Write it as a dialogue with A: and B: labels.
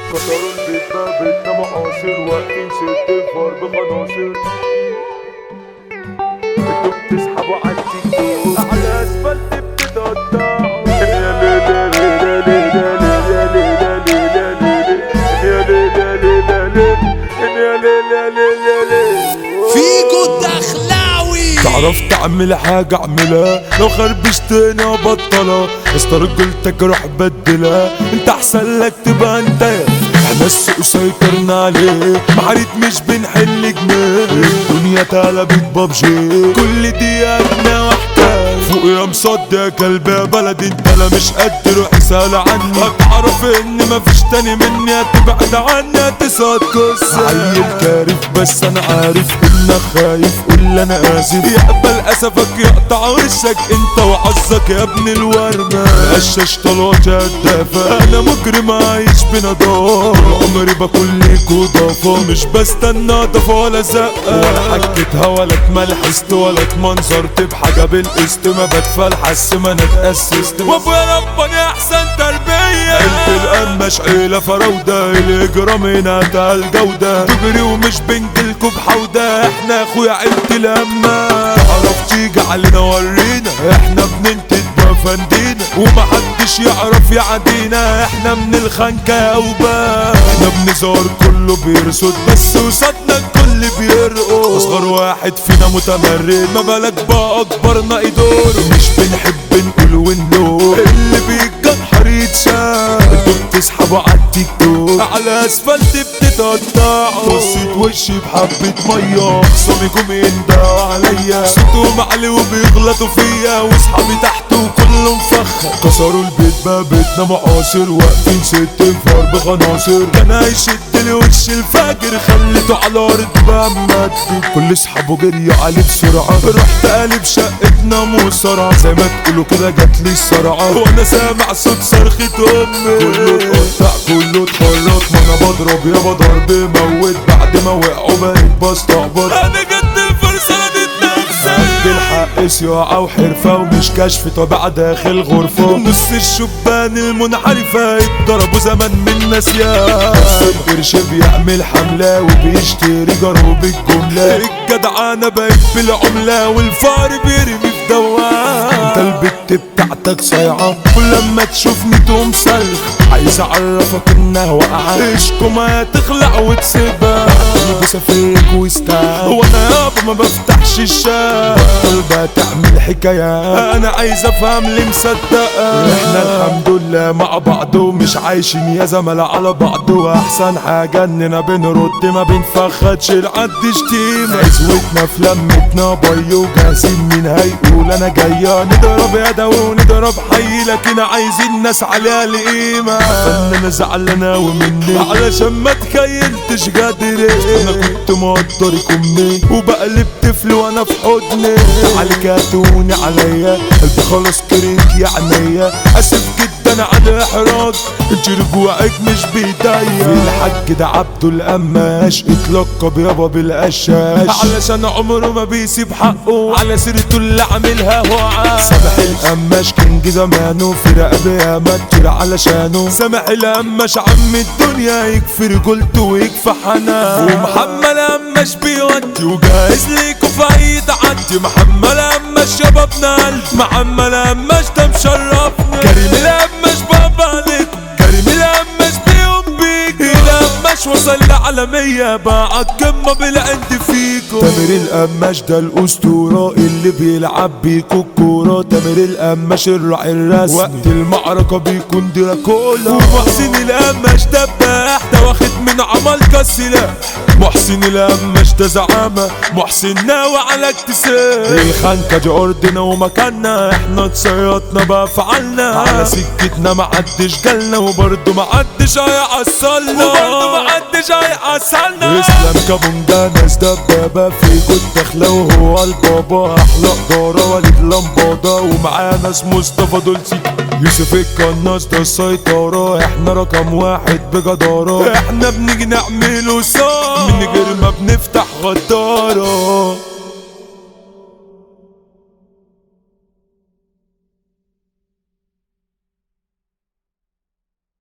A: كسروا البيت بقى بيتنا معاصر واقفين ست الفار بخناصر انتوا بتسحبوا على التيك توك على اسفلت بتتقطعوا يا ليلى ليلى ليلى ليلى ليلى ليلى ليلى ليلى ليلى يا ليلى ليلى ليلى
B: فيجو الدخلاوي
A: تعرف تعمل حاجة اعملها لو خربشتني ابطلها استرجلتك روح بدلها انت احسن لك تبقى انت احنا السوق سيطرنا عليه محاريت مش بنحل جنيه الدنيا اتقلبت بابجي كل دقيقة احنا واحدة فوق يا مصد يا كلب يا بلد انت لا مش قد روح اسأل عني هتعرف ان مفيش تاني مني هتبعد عني هتسقط قصة عيل كارف بس انا عارف انك خايف قول انا اسف يقبل اسفك يقطع وشك انت وحظك يا ابن الورمة قشاش طلعت يا الدافع انا مجرم عايش بنضافة عمري باكل ليك وضافة مش بستنى ضفة ولا زقة ولا حكيتها ولا اتملحست ولا اتمنظرت بحاجة بالقسط ما بتفلحس ما انا اتأسست وابويا ربنا احسن تربية قلت القماش عيلة فراودة الاجرام هنا ده الجودة تجري ومش بنجيلكوا بحودة احنا اخويا عيلة الأمة تعرف تيجي علينا ورينا احنا بننتج بفندينا ومحدش يعرف يعدينا احنا من الخنكة اوبا احنا بنزار كله بيرصد بس وصدنا الكل بيرقص اصغر واحد فينا متمرد ما بالك بقى اكبرنا يدور مش بنحب نقول ونور اللي بيتجنحر يتشاف انتوا بتسحبوا على التيك توك على اسفلت بتتقطعوا بصيت وشي بحبة مية خصامي جم يندهوا عليا صوتهم عالي وبيغلطوا فيا واصحابي تحت وكله مفخر كسروا البيت بقى بيتنا معاصر واقفين ست انفار بخناصر كان هيشد لي وش الفجر خليته على الارض بقى مدي كل اصحابه جري عليه بسرعة رحت قالب شقتنا مصارعة زي ما تقولوا كده جات لي الصرعة وانا سامع صوت صرخة امي كله اتقطع كله اتفرط ما انا بضرب يابا ضرب موت بعد ما وقعوا بقيت بستعبط انا جت الفرصة اديت نفسي قد الحق سياعة وحرفة ومش كشف طبيعة داخل غرفة نص الشبان المنحرفة اتضربوا زمان من ناسيا بس القرش بيعمل حملة وبيشتري جروب الجملة الجدعانة بقت بالعملة والفار بيرمي في دوام انت البت بتاعتك صايعة ولما تشوفني تقوم صرخ عايز اعرفك انها واقعة اشكو ما تخلع وتسيبها بسافرك ويستاهل وانا يابا ما بفتحش الشاب بطل بقى تعمل حكايات انا عايز افهم ليه مصدقة احنا الحمد لله مع بعض ومش عايشين يا زملاء على بعض واحسن حاجة اننا بنرد ما بنفخدش لحد شتيمة عزوتنا في لمتنا باي وجاهزين مين هيقول انا جاية نضرب يدا ونضرب حي لكن عايزين ناس عليها القيمة فنانة زعلانة ومني علشان ما تخيلتش قادر انا كنت مقدرك امي وبقلب طفل وانا في حضني تعالي كاتوني عليا قلبي خلاص كريك يا عينيا اسف جدا على الاحراج انت رجوعك مش بايديا الحاج ده عبده القماش اتلقب يابا بالقشاش علشان عمره ما بيسيب حقه على سيرته اللي عاملها هو عاش سامح القماش كينج زمانه في رقبه ما كتير علشانه سامح القماش عم الدنيا يكفي رجولته ويكفي حنان ومحمد قماش بيودي وجاهز ليكوا في اي تعدي محمد قماش شبابنا قلب محمد قماش ده مشرفنا كريم القماش بابا عليكم كريم القماش بيقوم بيك القماش وصل لعالمية بقى عالقمة بالعند فيكو تامر القماش ده الأسطورة اللي بيلعب بيكو الكورة تامر القماش الراعي الرسمي وقت المعركة بيكون دراكولا ومحسن القماش دباح ده واخد من عمالقة السلاح محسن القماش ده زعامة محسن ناوي على اكتساب الخنكة دي أرضنا ومكاننا احنا اتصيطنا بأفعالنا على سكتنا محدش جالنا وبرضه محدش هيعصلنا وبرضه محدش هيعصلنا اسلام كابونجا ناس دبابة في جود داخلة وهو البابا أحلى إدارة وليد لمبادة ومعاه ناس مصطفى دول سيكي يوسف القناص ده السيطرة احنا رقم واحد بجدارة احنا بنيجي نعمله صار من غير ما بنفتح غدارة